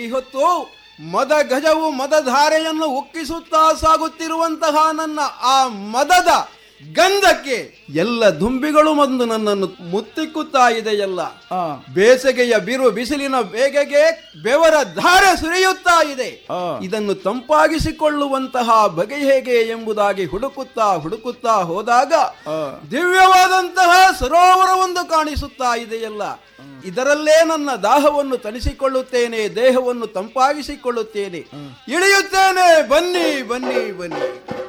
ಈ ಹೊತ್ತು ಮದ ಗಜವು ಮದಧಾರೆಯನ್ನು ಉಕ್ಕಿಸುತ್ತಾ ಸಾಗುತ್ತಿರುವಂತಹ ನನ್ನ ಆ ಮದದ ಗಂಧಕ್ಕೆ ಎಲ್ಲ ದುಂಬಿಗಳು ಬಂದು ನನ್ನನ್ನು ಮುತ್ತಿಕ್ಕುತ್ತಾ ಇದೆಯಲ್ಲ ಆ, ಬೇಸಗೆಯ ಬಿರು ಬಿಸಿಲಿನ ಬೇಗೆಗೆ ಬೆವರ ಧಾರೆ ಸುರಿಯುತ್ತಾ ಇದೆ ಆ. ಇದನ್ನು ತಂಪಾಗಿಸಿಕೊಳ್ಳುವಂತಹ ಬಗೆ ಹೇಗೆ ಎಂಬುದಾಗಿ ಹುಡುಕುತ್ತಾ ಹುಡುಕುತ್ತಾ ಹೋದಾಗ ಆ. ದಿವ್ಯವಾದಂತಹ ಸರೋವರವೊಂದು ಕಾಣಿಸುತ್ತಾ ಇದೆಯಲ್ಲ ಇದರಲ್ಲೇ ನನ್ನ ದಾಹವನ್ನು ತಣಿಸಿಕೊಳ್ಳುತ್ತೇನೆ ದೇಹವನ್ನು ತಂಪಾಗಿಸಿಕೊಳ್ಳುತ್ತೇನೆ ಇಳಿಯುತ್ತೇನೆ ಬನ್ನಿ ಬನ್ನಿ ಬನ್ನಿ